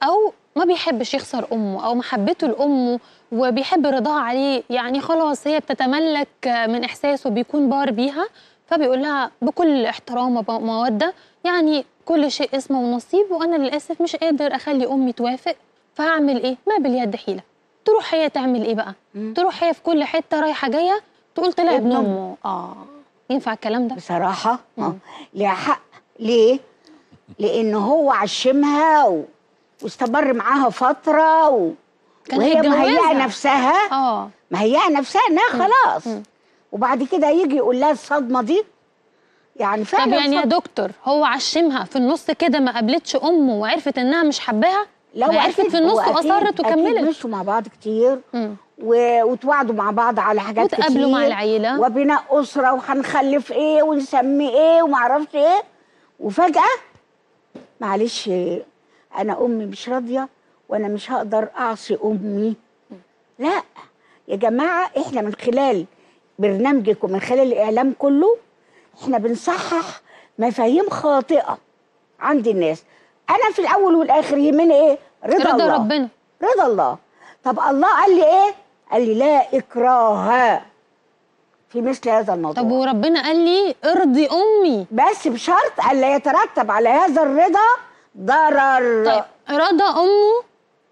او ما بيحبش يخسر امه او محبته لامه وبيحب رضاها عليه يعني خلاص هي بتتملك من احساسه بيكون بار بيها فبيقول لها بكل احترام وموده يعني كل شيء اسمه ونصيب وانا للاسف مش قادر اخلي امي توافق فهعمل ايه ما باليد حيله تروح هي تعمل ايه بقى تروح هي في كل حته رايحه جايه تقول طلع ابن ابن امه اه ينفع الكلام ده بصراحه اه ليها حق ليه لان هو عشمها و... واستمر معاها فتره و... كان وهي مهيئه هيتجوزها. نفسها اه مهيئه نفسها انها خلاص وبعد كده يجي يقول لها الصدمه دي يعني فعلا طب يعني يا صدمة. دكتور هو عشمها في النص كده ما قابلتش امه وعرفت انها مش حباها لو ما عرفت أكيد- في النص وأكيد- واصرت اكيد وكملت مشوا مع بعض كتير مم. و... وتواعدوا مع بعض على حاجات كتير وتقابلوا مع العيلة. وبناء اسره وهنخلف ايه ونسمي ايه ومعرفش ايه وفجاه معلش انا امي مش راضيه وانا مش هقدر اعصي امي لا يا جماعه احنا من خلال برنامجك ومن خلال الاعلام كله احنا بنصحح مفاهيم خاطئه عند الناس انا في الاول والاخر يهمني ايه رضا, رضا الله ربنا رضا الله طب الله قال لي ايه قال لي لا اكراه في مثل هذا الموضوع طب وربنا قال لي ارضي امي بس بشرط الا يترتب على هذا الرضا ضرر طيب رضى امه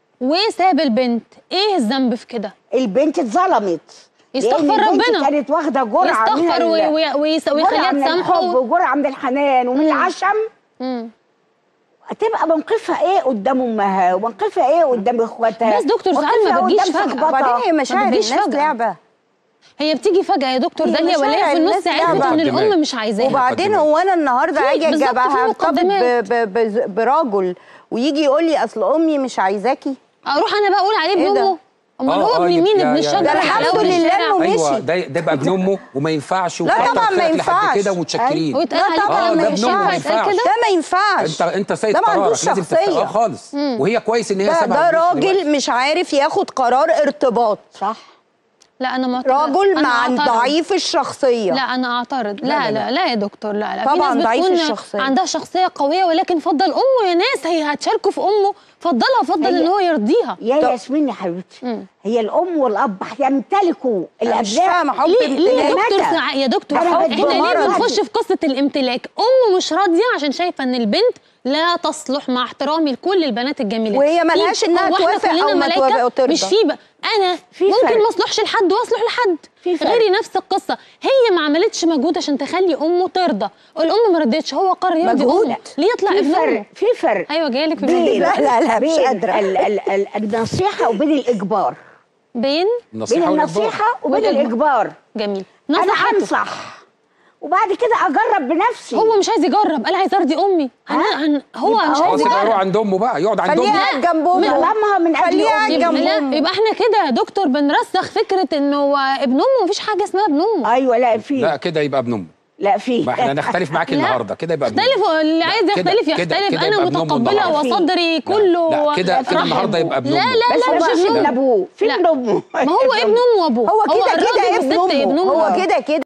وساب البنت ايه الذنب في كده البنت اتظلمت يستغفر لأن البنت ربنا. كانت واخده جرعه من يستغفر ال- وي- وي- ويس- جرعه ويخليها من الحب تسامحه وجرعه من الحنان ومن العشم مم. تبقى موقفها ايه قدام امها وموقفها ايه قدام اخواتها بس دكتور ساعات موقفها ما بتجيش قدام فجأة. صحباتها. وبعدين هي مشاعر بتجيش الناس فجأة. لعبه هي بتيجي فجأة يا دكتور هي داليا ولكن مشاعر في النص الناس عرفت لعبة. ان الام مقدمات. مش عايزاها وبعدين مقدمات. هو انا النهارده في- اجي بالظبط، في اجابها ارتبط مقدمات. ب- ب- ب- براجل ويجي يقول لي اصل امي مش عايزاكي اروح انا بقى اقول عليه ابن إيه ده؟ امه امال آه، هو آه، ابن يبقى- مين يا- ابن يا- الشجره ده اللي الحمد على أول لله الشارع؟ إنه ايوه مشي. ده ده يبقى ابن امه وما ينفعش لا وكتر طبعاً ما خيرك لحد ينفعش. كده ومتشكرين ويتقال لا عليه طبعاً كلام ما ما ابن ينفعش أمه ما يتقال ينفعش. كده ده ما ينفعش انت انت سيد ده ما قرارك عندوش لازم تت- شخصيه اه خالص وهي كويس ان هي ده, سابها ده في نفس الوقت. راجل مش عارف ياخد قرار ارتباط صح لا انا معترض راجل أنا مع أعترض. ضعيف الشخصيه لا انا اعترض لا لا، لا لا. لا, يا دكتور لا لا طبعاً في ناس ضعيف بتكون الشخصية. عندها شخصيه قويه ولكن فضل امه يا ناس هي هتشاركه في امه فضلها فضل هي- ان هو يرضيها يا ياسمين يا حبيبتي هي الام والاب يمتلكوا أنا مش الابناء فاهمه حب ليه ليه يا امتلاك. دكتور متى؟ سع- يا دكتور أنا احنا بدي ليه مرض. بنخش في قصه الامتلاك امه مش راضيه عشان شايفه ان البنت لا تصلح مع احترامي لكل البنات الجميلات وهي ملهاش في- إنها هو إحنا توافق كلنا أو ما ملايكة؟ توافق وترضى. مش في بقى انا في ممكن فرق. ما اصلحش لحد واصلح لحد في فرق. غيري نفس القصه هي ما عملتش مجهود عشان تخلي امه ترضى الام ما رضيتش هو قرر يرضي مجهود. امه ليه يطلع في ابن فرق امه في فرق ايوه جايه لك في بين الحتة لا، دي. لا، لا، مش بين قادرة. ال ال ال النصيحه وبين الاجبار بين بين النصيحه والإجبار. النصيحه وبين والإجبار. الاجبار جميل انا نصحته انصح وبعد كده اجرب بنفسي هو مش عايز يجرب قال عايز ارضي امي أنا هن... هو يبقى مش هو عايز خلاص يبقى يروح يجرب عند امه بقى يقعد عند خليها امه قاعد جنب امه ظلمها من اجل خليها قاعد أمي. جنب لا امه يبقى احنا كده يا دكتور بنرسخ فكره انه ابن امه مفيش حاجه اسمها ابن امه ايوه لا في لا كده يبقى ابن امه لا في ما احنا نختلف معاك لا. النهارده كده يبقى ابن أمه. اختلف اللي عايز لا، كده- يختلف كده- يختلف كده انا يبقى ابن أمه متقبله النهاردة. وصدري كله لا، كده- كده رحب. النهاردة يبقى ابن لا أمه. لا بس لا مش مش ابن ابن امه ابوه في لا. ابن امه ما هو ابن امه وابوه هو كده الراجل كده ابن والست امه هو كده كده